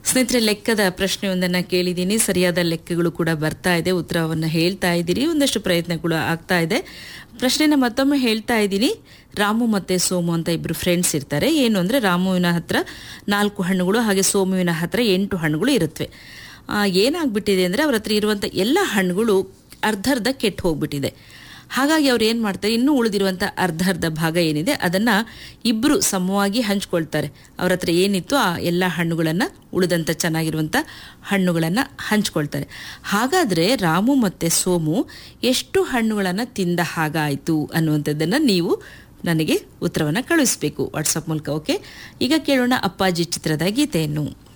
ಸ್ನೇಹಿತರೆ ಲೆಕ್ಕದ ಪ್ರಶ್ನೆಯೊಂದನ್ನು ಕೇಳಿದ್ದೀನಿ ಸರಿಯಾದ ಲೆಕ್ಕಗಳು ಕೂಡ ಬರ್ತಾ ಇದೆ ಉತ್ತರವನ್ನು ಹೇಳ್ತಾ ಇದ್ದೀರಿ ಒಂದಷ್ಟು ಪ್ರಯತ್ನಗಳು ಆಗ್ತಾ ಇದೆ ಪ್ರಶ್ನೆನ ಮತ್ತೊಮ್ಮೆ ಹೇಳ್ತಾ ಇದ್ದೀನಿ ರಾಮು ಮತ್ತು ಸೋಮು ಅಂತ ಇಬ್ಬರು ಫ್ರೆಂಡ್ಸ್ ಇರ್ತಾರೆ ಏನು ಅಂದರೆ ರಾಮುವಿನ ಹತ್ರ ನಾಲ್ಕು ಹಣ್ಣುಗಳು ಹಾಗೆ ಸೋಮುವಿನ ಹತ್ರ ಎಂಟು ಹಣ್ಣುಗಳು ಇರುತ್ತವೆ ಆ, ಏನಾಗ್ಬಿಟ್ಟಿದೆ ಅಂದರೆ ಅವ್ರ ಹತ್ರ ಇರುವಂಥ ಎಲ್ಲ ಹಣ್ಣುಗಳು ಅರ್ಧರ್ಧ ಕೆಟ್ಟು ಹೋಗ್ಬಿಟ್ಟಿದೆ ಹಾಗಾಗಿ ಅವ್ರು ಏನು ಮಾಡ್ತಾರೆ ಇನ್ನೂ ಉಳಿದಿರುವಂಥ ಅರ್ಧ ಅರ್ಧ ಭಾಗ ಏನಿದೆ ಅದನ್ನು ಇಬ್ಬರು ಸಮವಾಗಿ ಹಂಚ್ಕೊಳ್ತಾರೆ ಅವ್ರ ಹತ್ರ ಏನಿತ್ತು ಆ ಎಲ್ಲ ಹಣ್ಣುಗಳನ್ನು ಉಳಿದಂಥ ಚೆನ್ನಾಗಿರುವಂಥ ಹಣ್ಣುಗಳನ್ನು ಹಂಚ್ಕೊಳ್ತಾರೆ ಹಾಗಾದರೆ ರಾಮು ಮತ್ತು ಸೋಮು ಎಷ್ಟು ಹಣ್ಣುಗಳನ್ನು ತಿಂದ ಹಾಗಾಯಿತು ಅನ್ನುವಂಥದ್ದನ್ನು ನೀವು ನನಗೆ ಉತ್ತರವನ್ನು ಕಳುಹಿಸಬೇಕು ವಾಟ್ಸಪ್ ಮೂಲಕ ಓಕೆ ಈಗ ಕೇಳೋಣ ಅಪ್ಪಾಜಿ ಚಿತ್ರದ ಗೀತೆಯನ್ನು